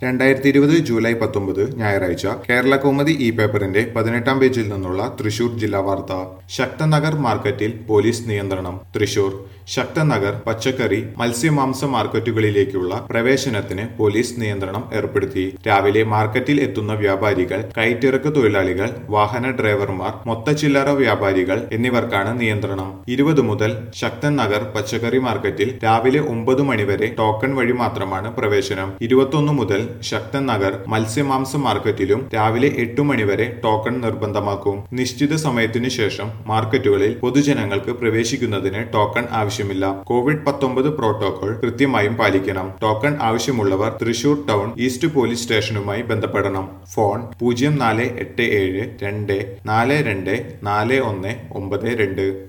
രണ്ടായിരത്തി ഇരുപത് ജൂലൈ പത്തൊമ്പത് ഞായറാഴ്ച കേരള കൗമുദി ഇ പേപ്പറിന്റെ പതിനെട്ടാം പേജിൽ നിന്നുള്ള തൃശൂർ ജില്ലാ വാർത്ത ശക്തനഗർ മാർക്കറ്റിൽ പോലീസ് നിയന്ത്രണം തൃശൂർ ശക്തനഗർ പച്ചക്കറി മത്സ്യമാംസ മാർക്കറ്റുകളിലേക്കുള്ള പ്രവേശനത്തിന് പോലീസ് നിയന്ത്രണം ഏർപ്പെടുത്തി രാവിലെ മാർക്കറ്റിൽ എത്തുന്ന വ്യാപാരികൾ കയറ്റിറക്ക് തൊഴിലാളികൾ വാഹന ഡ്രൈവർമാർ മൊത്തച്ചില്ലറ വ്യാപാരികൾ എന്നിവർക്കാണ് നിയന്ത്രണം ഇരുപത് മുതൽ ശക്തൻ നഗർ പച്ചക്കറി മാർക്കറ്റിൽ രാവിലെ ഒമ്പത് മണിവരെ ടോക്കൺ വഴി മാത്രമാണ് പ്രവേശനം ഇരുപത്തൊന്ന് മുതൽ ശക്തൻ നഗർ മത്സ്യമാംസ മാർക്കറ്റിലും രാവിലെ എട്ട് മണിവരെ ടോക്കൺ നിർബന്ധമാക്കും നിശ്ചിത സമയത്തിനു ശേഷം മാർക്കറ്റുകളിൽ പൊതുജനങ്ങൾക്ക് പ്രവേശിക്കുന്നതിന് ടോക്കൺ ആവശ്യമില്ല കോവിഡ് പത്തൊമ്പത് പ്രോട്ടോകോൾ കൃത്യമായും പാലിക്കണം ടോക്കൺ ആവശ്യമുള്ളവർ തൃശൂർ ടൗൺ ഈസ്റ്റ് പോലീസ് സ്റ്റേഷനുമായി ബന്ധപ്പെടണം ഫോൺ പൂജ്യം നാല് എട്ട് ഏഴ് രണ്ട് നാല് രണ്ട് നാല് ഒന്ന് ഒമ്പത് രണ്ട്